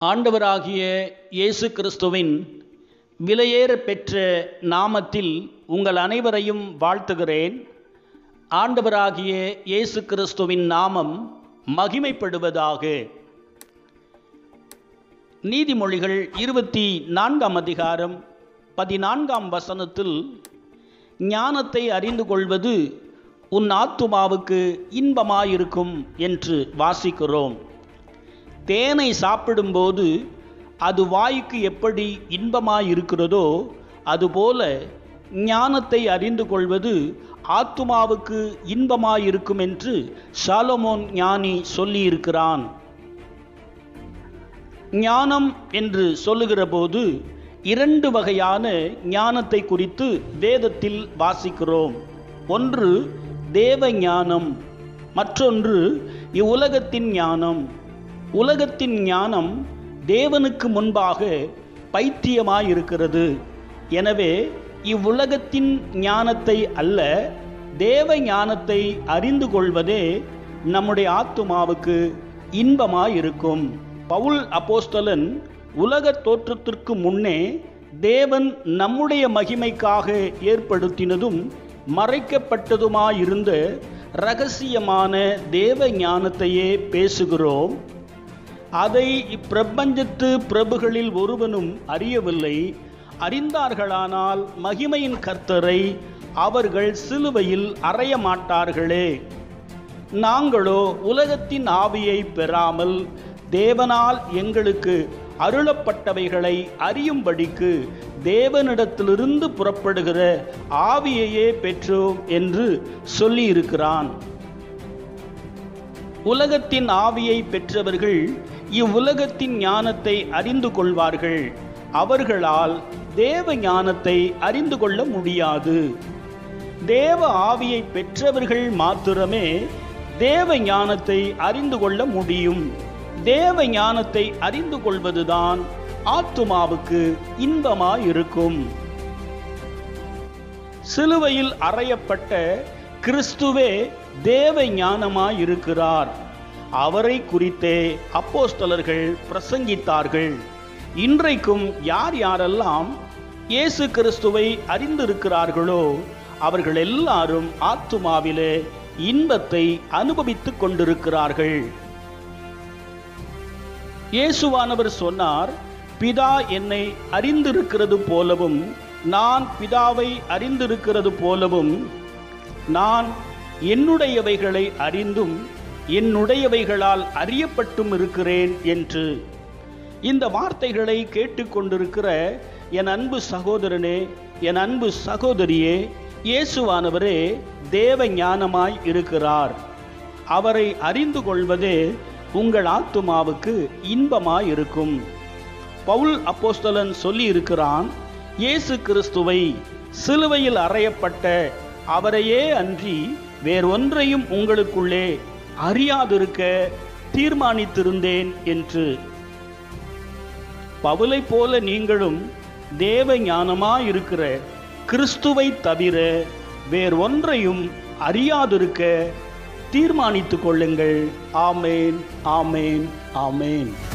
ஆண்டவராகிய இயேசு கிறிஸ்துவின் விலையேற பெற்ற நாமத்தில் உங்கள் அனைவரையும் வாழ்த்துகிறேன் ஆண்டவராகிய இயேசு கிறிஸ்துவின் நாமம் மகிமைப்படுவதாக நீதிமொழிகள் இருபத்தி நான்காம் அதிகாரம் பதினான்காம் வசனத்தில் ஞானத்தை அறிந்து கொள்வது உன் ஆத்துமாவுக்கு இன்பமாயிருக்கும் என்று வாசிக்கிறோம் தேனை சாப்பிடும்போது அது வாய்க்கு எப்படி இன்பமாயிருக்கிறதோ அதுபோல ஞானத்தை அறிந்து கொள்வது ஆத்துமாவுக்கு இன்பமாயிருக்கும் என்று சாலமோன் ஞானி சொல்லியிருக்கிறான் ஞானம் என்று சொல்லுகிற போது இரண்டு வகையான ஞானத்தை குறித்து வேதத்தில் வாசிக்கிறோம் ஒன்று தேவ ஞானம் மற்றொன்று இவ்வுலகத்தின் ஞானம் உலகத்தின் ஞானம் தேவனுக்கு முன்பாக பைத்தியமாயிருக்கிறது எனவே இவ்வுலகத்தின் ஞானத்தை அல்ல தேவ ஞானத்தை அறிந்து கொள்வதே நம்முடைய ஆத்துமாவுக்கு இன்பமாயிருக்கும் பவுல் அப்போஸ்தலன் உலக தோற்றத்திற்கு முன்னே தேவன் நம்முடைய மகிமைக்காக ஏற்படுத்தினதும் மறைக்கப்பட்டதுமாயிருந்த ரகசியமான தேவ ஞானத்தையே பேசுகிறோம் அதை இப்பிரபஞ்சத்து பிரபுகளில் ஒருவனும் அறியவில்லை அறிந்தார்களானால் மகிமையின் கர்த்தரை அவர்கள் சிலுவையில் அறைய மாட்டார்களே நாங்களோ உலகத்தின் ஆவியை பெறாமல் தேவனால் எங்களுக்கு அருளப்பட்டவைகளை அறியும்படிக்கு தேவனிடத்திலிருந்து புறப்படுகிற ஆவியையே பெற்றோம் என்று சொல்லியிருக்கிறான் உலகத்தின் ஆவியை பெற்றவர்கள் இவ்வுலகத்தின் ஞானத்தை அறிந்து கொள்வார்கள் அவர்களால் தேவ ஞானத்தை அறிந்து கொள்ள முடியாது தேவ ஆவியை பெற்றவர்கள் மாத்திரமே தேவ ஞானத்தை அறிந்து கொள்ள முடியும் தேவ ஞானத்தை அறிந்து கொள்வதுதான் ஆத்துமாவுக்கு இன்பமாயிருக்கும் சிலுவையில் அறையப்பட்ட கிறிஸ்துவே தேவ ஞானமாயிருக்கிறார் அவரை குறித்தே அப்போஸ்தலர்கள் பிரசங்கித்தார்கள் இன்றைக்கும் யார் யாரெல்லாம் இயேசு கிறிஸ்துவை அறிந்திருக்கிறார்களோ அவர்கள் எல்லாரும் ஆத்துமாவிலே இன்பத்தை அனுபவித்துக் கொண்டிருக்கிறார்கள் இயேசுவானவர் சொன்னார் பிதா என்னை அறிந்திருக்கிறது போலவும் நான் பிதாவை அறிந்திருக்கிறது போலவும் நான் என்னுடையவைகளை அறிந்தும் என்னுடையவைகளால் அறியப்பட்டும் இருக்கிறேன் என்று இந்த வார்த்தைகளை கேட்டுக்கொண்டிருக்கிற என் அன்பு சகோதரனே என் அன்பு சகோதரியே இயேசுவானவரே தேவ ஞானமாய் இருக்கிறார் அவரை அறிந்து கொள்வதே உங்கள் ஆத்துமாவுக்கு இன்பமாய் இருக்கும் பவுல் அப்போஸ்தலன் சொல்லி இருக்கிறான் இயேசு கிறிஸ்துவை சிலுவையில் அறையப்பட்ட அவரையே அன்றி வேறொன்றையும் உங்களுக்குள்ளே அறியாதிருக்க தீர்மானித்திருந்தேன் என்று பவுலை போல நீங்களும் தேவ ஞானமாயிருக்கிற கிறிஸ்துவை தவிர வேறு ஒன்றையும் அறியாதிருக்க தீர்மானித்துக் கொள்ளுங்கள் ஆமேன் ஆமேன் ஆமேன்